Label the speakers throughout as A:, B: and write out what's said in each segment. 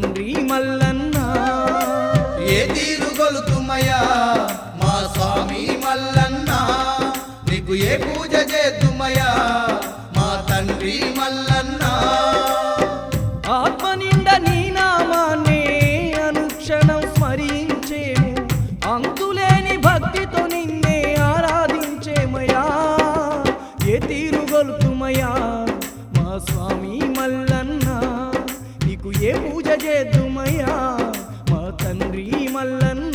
A: తండ్రి మల్లన్న
B: ఏ తీరు గొలుతుమయ్యా మా స్వామి మల్లన్న నీకు ఏ పూజ చేద్దుమయ్యా మా తండ్రి మల్లన్న
A: ఆత్మ నిండా నీ నామాన్నే అనుక్షణం స్మరించేము అంతులేని భక్తితో నిన్నే ఆరాధించేమయా ఏ తీరు గొలుతుమయా మా స్వామి మల్లన్న నీకు ఏ పూజ చేద్దుమయ్యా మా తండ్రి మల్లన్న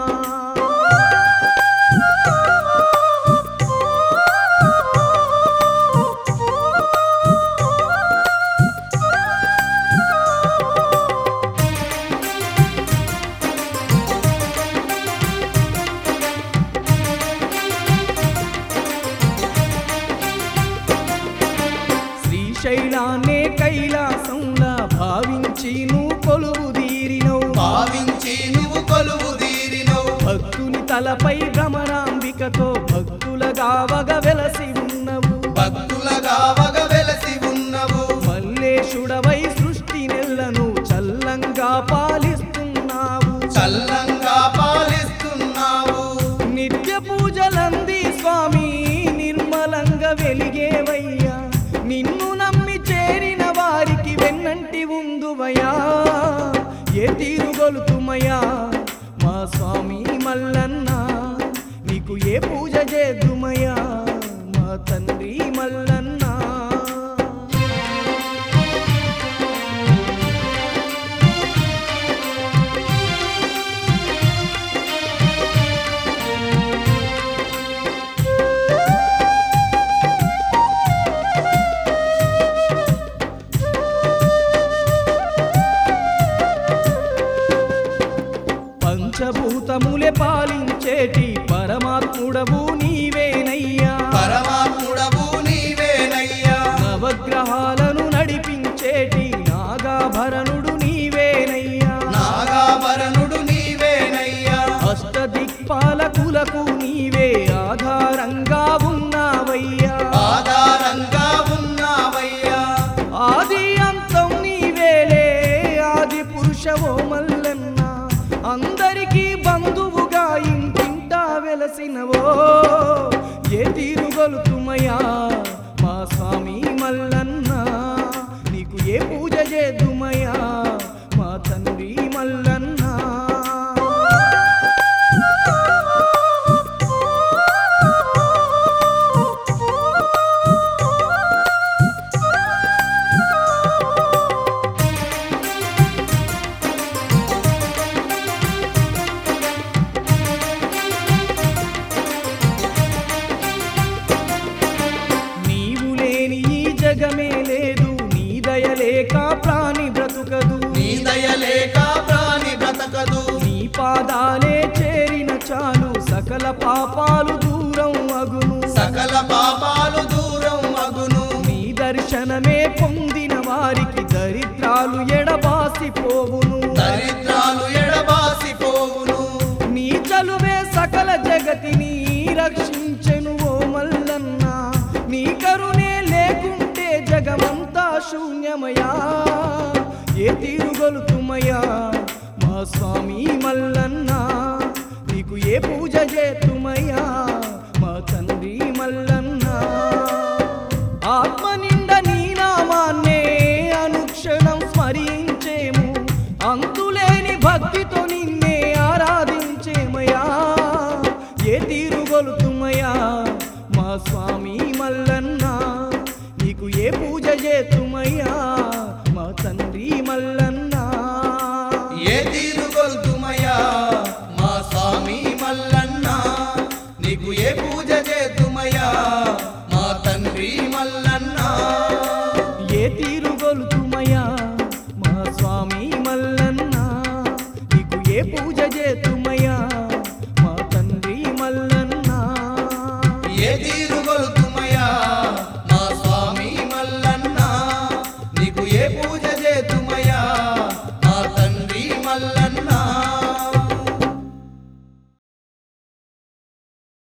A: శ్రీశైలాన్నే కైలాసంలా భావించి నువ్వు కొలువు తీరినవు
B: భావించి నువ్వు కొలువు తీరినవు
A: భక్తుని తలపై భ్రమరాంబికతో భక్తులగా వగ వెలసి ఉన్నవు
B: భక్తులగా వగ వెలసి ఉన్నవు
A: మల్లేశుడవై సృష్టి నెల్లను చల్లంగా పాలిస్తున్నావు
B: చల్లంగా పాలిస్తున్నావు
A: నిత్య పూజలంది స్వామి నిర్మలంగా వెలిగేవయ్యా నిన్ను నమ్మి చేరిన వారికి వెన్నంటి ఉందువయ్యా ఏ తీరుగొలుతుమయ్యా మా స్వామి మల్లన్న నీకు ఏ పూజ చేద్దుమయ్యా మా తండ్రి మల్లన్న పంచభూతములే పాలించేటి పరమాత్ముడవు నీవేనయ్యా
B: పరమాత్ముడవు నీవేనయ్యా
A: నవగ్రహాలను నడిపించేటి నాగాభరణుడు నీవేనయ్యా
B: నాగాభరణుడు నీవేనయ్యా
A: అష్టదిక్పాలకులకు నీవే ఆధారంగా ఉన్నావయ్యా
B: ఆధారంగా ఉన్నావయ్యా
A: ఆది అంతం నీవేలే ఆది పురుషవో మల్లన్న అందరికీ బంధువుగా ఇంటింటా వెలసినవో ఏ తీరుగొలుతుమయ్యా మా స్వామి మల్లన్న నీకు ఏ పూజ చేద్దుమయ్యా మా తండ్రి మల్లన్న నీవు లేని ఈ జగమే లేదు నీ దయలేక ప్రాణి బ్రతుకదు
B: నీ దయలేక ప్రాణి బ్రతకదు
A: నీ పాదాలే చేరిన చాలు సకల పాపాలు దూరం అగును
B: సకల పాపాలు దూరం అగును
A: నీ దర్శనమే పొందిన వారికి దరిద్రాలు ఎడబాసిపోవును
B: దరిద్రాలు ఎడబాసిపోవును
A: నీ చలువే సకల జగతిని రక్షించెను ఓ మల్లన్న నీ కరుణే లేకుంటే జగమంతా శూన్యమయా ఏ తీరుగొలుతుమయ్యా మా స్వామి మల్లన్న నీకు ఏ పూజ చేతుమయ్యా మా తండ్రి మల్లన్న ఆత్మ నిండా నీ నామాన్నే అనుక్షణం స్మరించేము అంతులేని భక్తితో నిన్నే ఆరాధించేమయా ఏ తీరుగొలుతుమయ్యా మా స్వామి మల్లన్న నీకు ఏ పూజ చేతుమయ్యా మా తండ్రి మల్లన్న
B: ఏ తీరుగొల్తుమయ్యా మా స్వామి మల్లన్న నీకు ఏ పూజ చేతుమయ్యా మా తండ్రి మల్లన్న
A: ఏ తీరుగొలుతుమయ్యా మా స్వామి మల్లన్న నీకు ఏ పూజ చేతుమయ్యా మా తండ్రి మల్లన్న
B: ఏ తీరుగొల్తుమయ్యా మా స్వామి మల్లన్న నీకు ఏ పూజ చేతుమయ్యా మా తండ్రి మల్లన్న